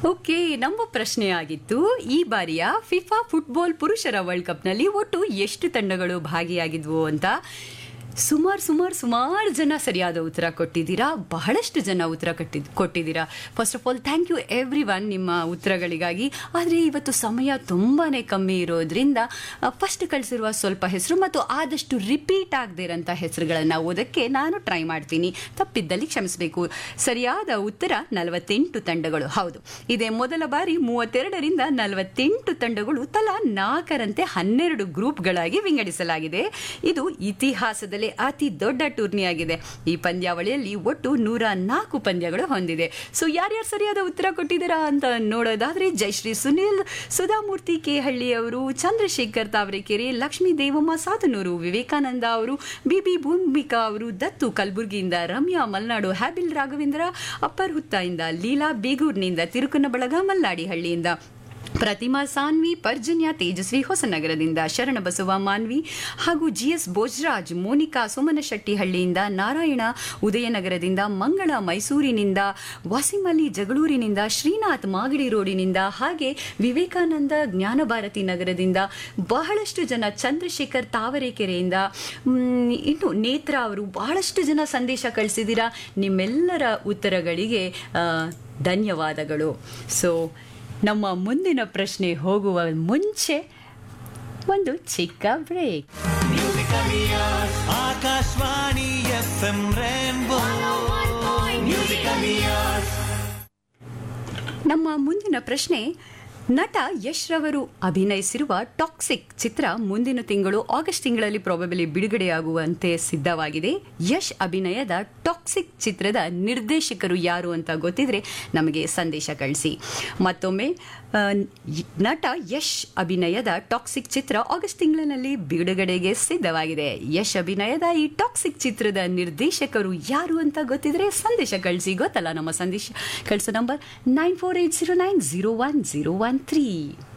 okay ನಮ್ಮ ಪ್ರಶ್ನೆ ಆಗಿತ್ತು ಈ ಬಾರಿಯ ಫಿಫಾ ಫುಟ್ಬಾಲ್ ಪುರುಷರ ವರ್ಲ್ಡ್ ಕಪ್ನಲ್ಲಿ ಒಟ್ಟು ಎಷ್ಟು ತಂಡಗಳು ಭಾಗಿಯಾಗಿದ್ವು ಅಂತ ಸುಮಾರು ಸುಮಾರು ಸುಮಾರು ಜನ ಸರಿಯಾದ ಉತ್ತರ ಕೊಟ್ಟಿದ್ದೀರಾ ಬಹಳಷ್ಟು ಜನ ಉತ್ತರ ಕಟ್ಟಿದ್ ಕೊಟ್ಟಿದ್ದೀರಾ first of all thank you everyone ನಿಮ್ಮ ಉತ್ತರಗಳಿಗಾಗಿ ಆದರೆ ಇವತ್ತು ಸಮಯ ತುಂಬಾ ಕಮ್ಮಿ ಇರೋದ್ರಿಂದ ಫಸ್ಟ್ ಕಳಿಸಿರುವ ಸ್ವಲ್ಪ ಹೆಸರು ಮತ್ತು ಆದಷ್ಟು ರಿಪೀಟ್ ಆಗದೇ ಇರೋಂಥ ಹೆಸರುಗಳನ್ನು ಓದಕ್ಕೆ ನಾನು ಟ್ರೈ ಮಾಡ್ತೀನಿ ತಪ್ಪಿದ್ದಲ್ಲಿ ಕ್ಷಮಿಸಬೇಕು ಸರಿಯಾದ ಉತ್ತರ ನಲವತ್ತೆಂಟು ತಂಡಗಳು ಹೌದು ಇದೇ ಮೊದಲ ಬಾರಿ ಮೂವತ್ತೆರಡರಿಂದ ನಲವತ್ತೆಂಟು ತಂಡಗಳು ತಲಾ ನಾಲ್ಕರಂತೆ ಹನ್ನೆರಡು ಗ್ರೂಪ್ಗಳಾಗಿ ವಿಂಗಡಿಸಲಾಗಿದೆ ಇದು ಇತಿಹಾಸದಲ್ಲಿ ಅತಿ ದೊಡ್ಡ ಟೂರ್ನಿ ಆಗಿದೆ ಈ ಪಂದ್ಯಾವಳಿಯಲ್ಲಿ ಒಟ್ಟು ನೂರ ನಾಲ್ಕು ಪಂದ್ಯಗಳು ಹೊಂದಿದೆ ಸೊ ಯಾರ್ಯಾರು ಸರಿಯಾದ ಉತ್ತರ ಕೊಟ್ಟಿದ್ದೀರಾ ಅಂತ ನೋಡೋದಾದ್ರೆ ಜಯಶ್ರೀ ಸುನಿಲ್ ಸುಧಾಮೂರ್ತಿ ಕೆ ಹಳ್ಳಿ ಅವರು ಚಂದ್ರಶೇಖರ್ ತಾವರೆಕೆರೆ ಲಕ್ಷ್ಮೀ ದೇವಮ್ಮ ಸಾತನೂರು ವಿವೇಕಾನಂದ ಅವರು ಬಿಬಿ ಭೂಮಿಕಾ ಅವರು ದತ್ತು ಕಲಬುರಗಿಯಿಂದ ರಮ್ಯಾ ಮಲ್ನಾಡು ಹ್ಯಾಬಿಲ್ ರಾಘವೇಂದ್ರ ಅಪ್ಪರ್ ಹುತ್ತಾಯಿಂದ ಲೀಲಾ ಬೇಗೂರ್ನಿಂದ ತಿರುಕನಬಳಗ ಮಲ್ಲಾಡಿಹಳ್ಳಿಯಿಂದ ಪ್ರತಿಮಾ ಸಾನ್ವಿ ಪರ್ಜನ್ಯ ತೇಜಸ್ವಿ ಹೊಸನಗರದಿಂದ ಶರಣಬಸವ ಮಾನ್ವಿ ಹಾಗೂ ಜಿಎಸ್ ಭೋಜರಾಜ್ ಮೋನಿಕಾ ಸೋಮನಶೆಟ್ಟಿಹಳ್ಳಿಯಿಂದ ನಾರಾಯಣ ಉದಯನಗರದಿಂದ ಮಂಗಳ ಮೈಸೂರಿನಿಂದ ವಾಸಿಮಲಿ ಜಗಳೂರಿನಿಂದ ಶ್ರೀನಾಥ್ ಮಾಗಡಿ ರೋಡಿನಿಂದ ಹಾಗೆ ವಿವೇಕಾನಂದ ಜ್ಞಾನಭಾರತಿ ನಗರದಿಂದ ಬಹಳಷ್ಟು ಜನ ಚಂದ್ರಶೇಖರ್ ತಾವರೆಕೆರೆಯಿಂದ ಮ್, ಇನ್ನು ನೇತ್ರ ಅವರು ಬಹಳಷ್ಟು ಜನ ಸಂದೇಶ ಕಳಿಸಿದ್ದೀರಾ ನಿಮ್ಮೆಲ್ಲರ ಉತ್ತರಗಳಿಗೆ ಆ, ಧನ್ಯವಾದಗಳು ಸೊ ನಮ್ಮ ಮುಂದಿನ ಪ್ರಶ್ನೆ ಹೋಗುವ ಮುಂಚೆ ಒಂದು ಚಿಕ್ಕ break Akashvani F M rainbow ನಮ್ಮ ಮುಂದಿನ ಪ್ರಶ್ನೆ ನಟ ಯಶ್ ರವರು ಅಭಿನಯಿಸಿರುವ ಟಾಕ್ಸಿಕ್ ಚಿತ್ರ ಮುಂದಿನ ತಿಂಗಳು ಆಗಸ್ಟ್ ತಿಂಗಳಲ್ಲಿ ಪ್ರಾಬಬಲಿ ಬಿಡುಗಡೆಯಾಗುವಂತೆ ಸಿದ್ಧವಾಗಿದೆ ಯಶ್ ಅಭಿನಯದ ಟಾಕ್ಸಿಕ್ ಚಿತ್ರದ ನಿರ್ದೇಶಕರು ಯಾರು ಅಂತ ಗೊತ್ತಿದ್ರೆ ನಮಗೆ ಸಂದೇಶ ಕಳಿಸಿ ಮತ್ತೊಮ್ಮೆ ಆ, ನಟ ಯಶ್ ಅಭಿನಯದ ಟಾಕ್ಸಿಕ್ ಚಿತ್ರ ಆಗಸ್ಟ್ ತಿಂಗಳಿನಲ್ಲಿ ಬಿಡುಗಡೆಗೆ ಸಿದ್ಧವಾಗಿದೆ ಯಶ್ ಅಭಿನಯದ ಈ ಟಾಕ್ಸಿಕ್ ಚಿತ್ರದ ನಿರ್ದೇಶಕರು ಯಾರು ಅಂತ ಗೊತ್ತಿದ್ರೆ ಸಂದೇಶ ಕಳಿಸಿ ಗೊತ್ತಲ್ಲ ನಮ್ಮ ಸಂದೇಶ ಕಳಿಸೋ number nine four eight zero nine zero one zero one three